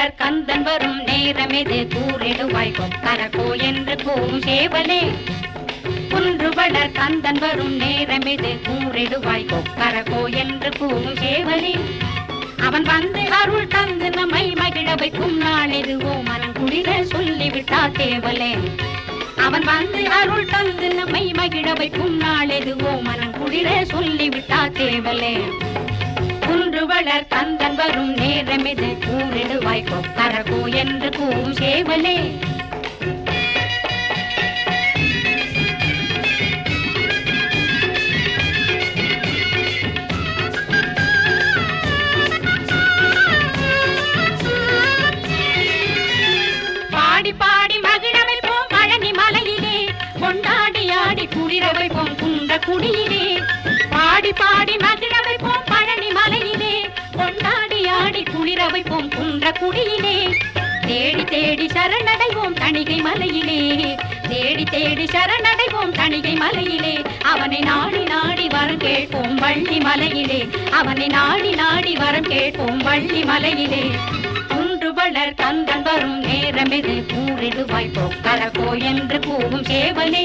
வளர் கந்தன் வரும் நேரமிது கூறிடுவாய் கொக்கரகோ என்று கூறும் சேவலே குன்று வளர் கந்தன் வரும் நேரமிது கூறிடுவாய் கொக்கரகோ என்று கூறும் சேவலே அவன் வந்து அருள் தந்து நம்மை மகிழ வைக்கும் நாள் எதுவோ மனம் குளிர சொல்லிவிட்டா தேவலே அவன் வந்து அருள் தந்து நம்மை மகிழ வைக்கும் நாள் எதுவோ மனம் குளிர சொல்லிவிட்டா தேவலே குன்று வளர் கந்தன் வரும் நேரமிது கூறிடுவாய் கொக்கரகோ என்று கூறும் சேவலே பாடி பாடி மகிழ வைப்போம் பழனி மலையிலே கொண்டாடி ஆடி குளிர வைப்போம் குன்ற குடியிலே பாடி பாடி மகிழ வைப்போம் பழனி மலையிலே கொண்டாடி ஆடி குளிர வைப்போம் குன்ற குடியிலே தேடி தேடி சரணடைவோம் தணிகை மலையிலே தேடி தேடி சரணடைவோம் தணிகை மலையிலே அவனை நாடி நாடி வரம் கேட்போம் வள்ளி மலையிலே அவனை நாடி நாடி வரம் கேட்போம் வள்ளி மலையிலே குன்று வளர் கந்தன் வரும் நேரமிது கூறிடுவாய் பொக்கரகோ என்று கூவும் சேவலே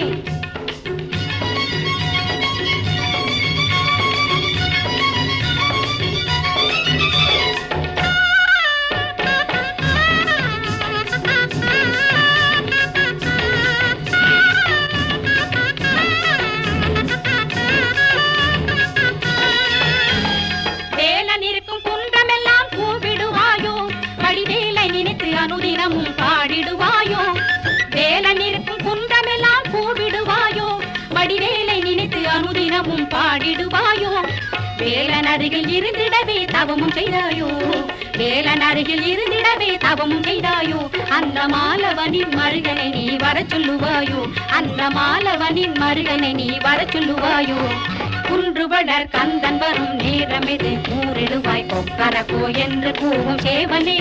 வேலன் இருக்கும் குன்றமெல்லாம் கூவிடுவாயோ வடிவேலை நினைத்து அனுதினமும் பாடிடுவாயோ வேலன் இருக்கும் குன்றமெல்லாம் கூவிடுவாயோ வடிவேலை நினைத்து அனுதினமும் பாடிடுவாயோ வேலன் அருகில் இருந்திடவே தவமும் செய்தாயோ வேலன் அருகில் இருந்திடவே தவமும் செய்தாயோ அந்த மாலவனின் மருகனை நீ வரச் சொல்லுவாயோ அந்த மாலவனின் மருகனை நீ வரச் சொல்லுவாயோ குன்று வளர் கந்தன் வரும் நேரமிது கூறிடுவாய் கொக்கரகோ என்று கூவும் சேவலே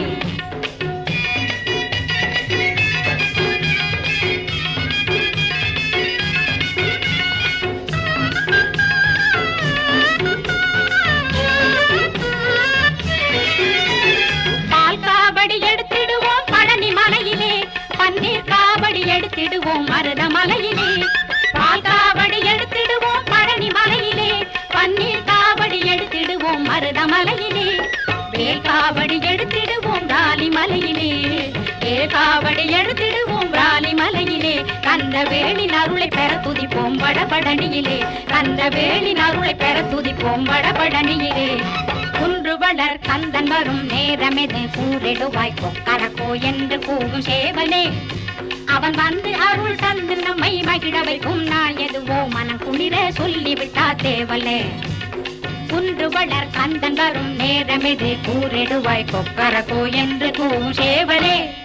பால் காவடி எடுத்திடுவோம் பழனி மலையிலே பன்னீர் காவடி எடுத்திடுவோம் மருத மலையிலே பால் காவடி எடுத்திடுவோம் பழனி மலையிலே பன்னீர் காவடி எடுத்திடுவோம் மருத மலையிலே வேல் காவடி எடுத்திடுவோம் ராலி மலையிலே வேல் காவடி எடுத்திடுவோம் ராலி மலையிலே கந்த வேலின் அருளை பெற துதிப்போம் வடபழனியிலே கந்த வேலின் அருளை பெற துதிப்போம் வடபழனியிலே குன்று வளர் கந்தன் வரும் நேரமெது கூறிடுவாய் கொக்கரக்கோ என்று கூவும் சேவலே அவன் வந்து அருள் தந்து நம்மை மகிழ வைக்கும் நாள் எதுவோ மனம் குளிர சொல்லிவிட்டா தேவலே குன்று வளர் கந்தன் வரும் நேரமெது கூறிடுவாய் கொக்கரக்கோ என்று கூவும் சேவலே